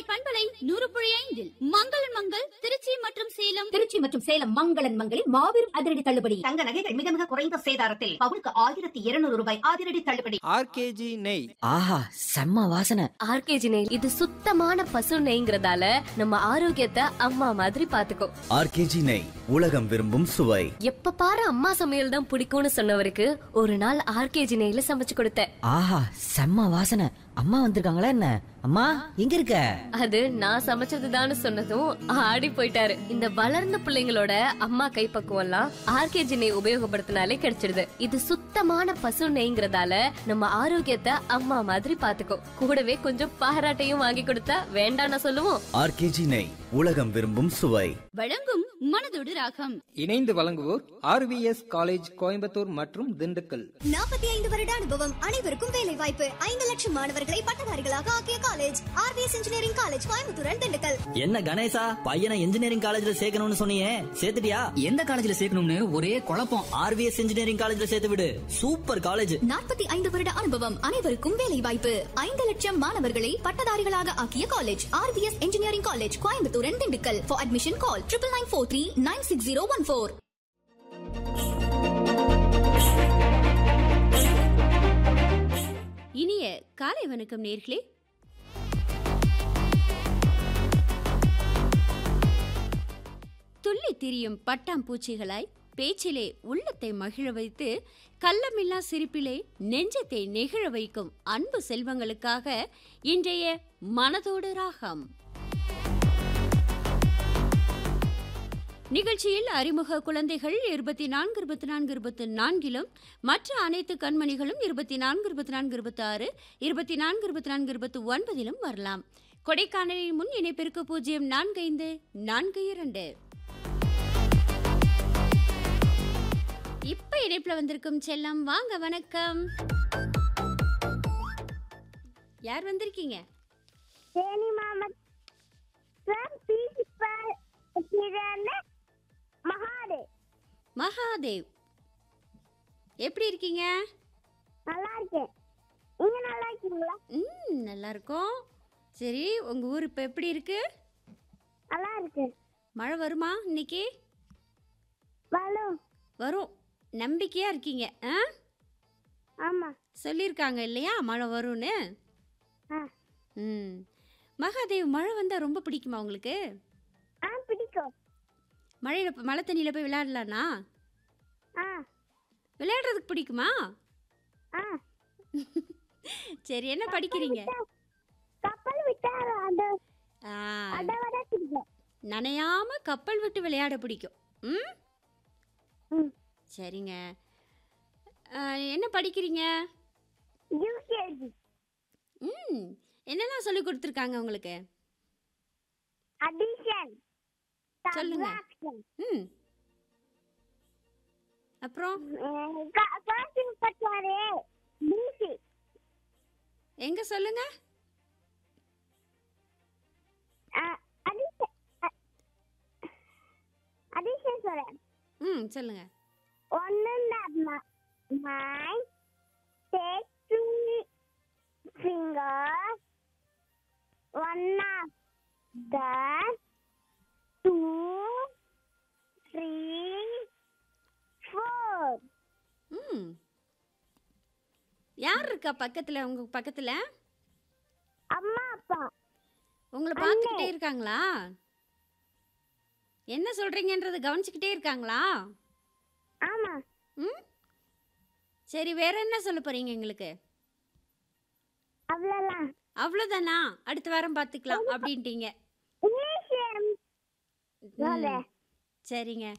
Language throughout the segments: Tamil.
பண்பலை நூறு புள்ளி ஐந்தில் மங்களன் மங்கள் திருச்சி மற்றும் சேலம் திருச்சி மற்றும் சேலம் மங்களன் மங்களில் மாபெரும் அதிரடி தள்ளுபடி தங்க நகைகள் மிக மிக குறைந்த சேதாரத்தில் பவுனுக்கு ஆயிரத்தி இருநூறு ரூபாய் அதிரடி தள்ளுபடி ஆர்கேஜி நெய் ஆஹா செம்ம வாசனை ஆர்கேஜி நெய் இது சுத்தமான பசு நெய்ங்கிறதால நம்ம ஆரோக்கியத்தை அம்மா மாதிரி பாத்துக்கோ ஆர்கேஜி நெய் உலகம் விரும்பும் சுவை எப்ப பாரு அம்மா சமையல் தான் பிடிக்கும்னு சொன்னவருக்கு ஒரு நாள் ஆர்கேஜி நெய்ல சமைச்சு கொடுத்தேன் ஆஹா செம்ம வாசனை அம்மா வந்திருக்காங்களா என்ன அம்மா எங்க இருக்க அது நான் சமைச்சதுதான்னு சொன்னதும் ஆடி போயிட்டாரு இந்த வளர்ந்த பிள்ளைங்களோட அம்மா கைப்பக்குவம் எல்லாம் ஆர்கேஜி நெய் உபயோகப்படுத்தினாலே கிடைச்சிடுது இது சுத்தமான பசு நெய்ங்கிறதால நம்ம ஆரோக்கியத்தை அம்மா மாதிரி பாத்துக்கோ கூடவே கொஞ்சம் பாராட்டையும் வாங்கி கொடுத்தா வேண்டாம்னு சொல்லுவோம் ஆர்கேஜி நெய் உலகம் விரும்பும் சுவை வழங்கும் மனதோடு ராகம் இணைந்து வழங்குவோர் ஆர்விஎஸ் காலேஜ் கோயம்புத்தூர் மற்றும் திண்டுக்கல் நாற்பத்தி ஐந்து வருட அனுபவம் அனைவருக்கும் வேலை வாய்ப்பு ஐந்து லட்சம் மாணவர்களை பட்டதாரிகளாக ஆக்கிய college RVS engineering college Coimbatore and Dindigul என்ன கணேசா பையனை இன்ஜினியரிங் காலேஜ்ல சேர்க்கணும்னு சொன்னியே சேர்த்துட்டியா எந்த காலேஜ்ல சேர்க்கணும்னு ஒரே குழப்பம் ஆர்விஎஸ் இன்ஜினியரிங் காலேஜ்ல சேர்த்து விடு சூப்பர் காலேஜ் நாற்பத்தி ஐந்து வருட அனுபவம் அனைவருக்கும் வேலை வாய்ப்பு ஐந்து லட்சம் மாணவர்களை பட்டதாரிகளாக ஆக்கிய college RVS engineering college Coimbatore and Dindigul for admission call triple nine four three nine six zero one four இனிய காலை வணக்கம் நேர்களே துள்ளி திரியும் பட்டாம்பூச்சிகளாய் பேச்சிலே உள்ளத்தை மகிழ வைத்து கள்ளமில்லா சிரிப்பிலே நெஞ்சத்தை நெகிழ வைக்கும் அன்பு செல்வங்களுக்காக இன்றைய மனதோடு ராகம் நிகழ்ச்சியில் அறிமுக குழந்தைகள் இருபத்தி நான்கு இருபத்தி நான்கு இருபத்தி நான்கிலும் மற்ற அனைத்து கண்மணிகளும் இருபத்தி நான்கு இருபத்தி நான்கு இருபத்தி ஆறு இருபத்தி நான்கு இருபத்தி நான்கு இருபத்தி ஒன்பதிலும் வரலாம் கொடைக்கானலின் முன் இணைப்பிற்கு பூஜ்ஜியம் நான்கு ஐந்து நான்கு இரண்டு இப்ப இணைப்புல வந்திருக்கும் செல்லம் வாங்க வணக்கம் யார் வந்திருக்கீங்க தேனி மாவட்டம் பிரின்சிபல் மகாதே மகாதேவ் எப்படி இருக்கீங்க நல்லா இருக்கேன் நீங்க நல்லா இருக்கீங்களா ம் நல்லா இருக்கோம் சரி உங்க ஊர் இப்ப எப்படி இருக்கு நல்லா இருக்கு மழை வருமா இன்னைக்கு வரும் வரும் நம்பிக்கையா இருக்கீங்க ஆ ஆமா சொல்லியிருக்காங்க இல்லையா மழை வரும்னு ஆ. ம் மகாதேவ் மழை வந்தால் ரொம்ப பிடிக்குமா உங்களுக்கு ஆ பிடிக்கும் மழையில் மழை தண்ணியில் போய் விளையாடலானா ஆ விளையாடுறதுக்கு பிடிக்குமா ஆ சரி என்ன படிக்கிறீங்க கப்பல் விட்டா அது ஆ, அதை விட பிடிக்கும் நனையாம கப்பல் விட்டு விளையாட பிடிக்கும் ம் ம் சரிங்க ஆ, என்ன படிக்கிறீங்க யூகேஜி ம் என்னெல்லாம் சொல்லி கொடுத்துருக்காங்க உங்களுக்கு அடிஷன் சொல்லுங்க. ம் அப்புறம் கோச்சிங் பட்டுவாரே பிசி எங்க சொல்லுங்க அடிஷன் அடிஷன் சொல்றேன் ம் சொல்லுங்க One and that my take two fingers. One of the two, three, four. ம் யார் இருக்கா பக்கத்துல உங்க பக்கத்துல அம்மா அப்பா உங்களை பார்த்துக்கிட்டே இருக்காங்களா என்ன சொல்றீங்கன்றதை கவனிச்சுக்கிட்டே இருக்காங்களா ஆமா ம் சரி வேற என்ன சொல்ல போறீங்க எங்களுக்கு அவ்வளோதான் அவ்வளோதானா அடுத்த வாரம் பார்த்துக்கலாம் அப்படின்ட்டீங்க இங்கிலீஷ் சொல்லு. ம், சரிங்க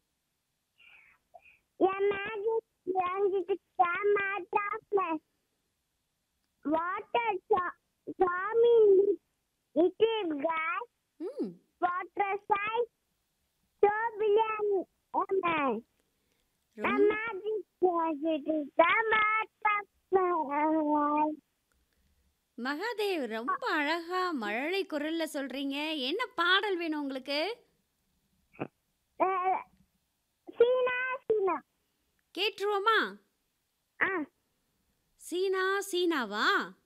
என் மேஜிக் வாங்கிட்டு கேமரா வாட்டர் சாமி it is case hmm water size so billion mm. The ரொம்ப magic was it the Mahadev ரொம்ப அழகா மழலை குரல்ல சொல்றீங்க என்ன பாடல் வேணும் உங்களுக்கு சீனா சீனா கேட்டுருவோமா ஆ சீனா சீனாவா